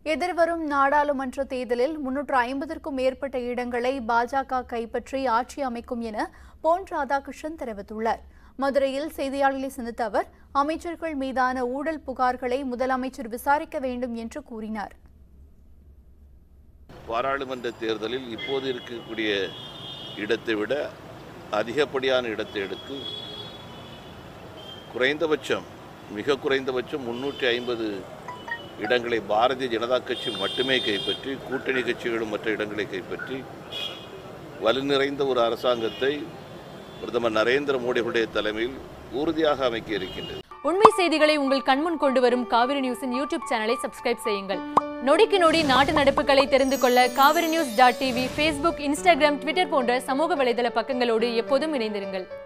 எதிர்வரும் நாடாளுமன்ற தேர்தலில் முன்னூற்று ஐம்பதற்கும் மேற்பட்ட இடங்களை பாஜக கைப்பற்றி ஆட்சி அமைக்கும் என பொன் ராதாகிருஷ்ணன் தெரிவித்துள்ளார் மதுரையில் செய்தியாளர்களை சந்தித்த அவர் அமைச்சர்கள் மீதான ஊழல் புகார்களை முதலமைச்சர் விசாரிக்க வேண்டும் என்று கூறினார் பாராளுமன்ற தேர்தலில் இப்போது இருக்கக்கூடிய இடத்தை விட அதிகப்படியான இடத்தை எடுத்து குறைந்தபட்சம் மிக குறைந்தபட்சம் முன்னூற்றி ஐம்பது இடங்களை பாரதிய ஜனதா கட்சி மட்டுமே கைப்பற்றி கூட்டணி கட்சிகளும் மற்ற இடங்களை கைப்பற்றி வலு நிறைந்த ஒரு அரசாங்கத்தை பிரதமர் நரேந்திர மோடிகளுடைய தலைமையில் உறுதியாக அமைக்க இருக்கின்றது உண்மை செய்திகளை உங்கள் கண்முன் கொண்டு வரும் காவிரி நியூஸின் யூடியூப் சேனலை சப்ஸ்கிரைப் செய்யுங்கள் நொடிக்கு நொடி நாட்டு நடப்புகளை தெரிந்து கொள்ள Kaveri news dot TV Facebook Instagram Twitter போன்ற சமூக வலைதள பக்கங்களோடு எப்போதும் இணைந்திருங்கள்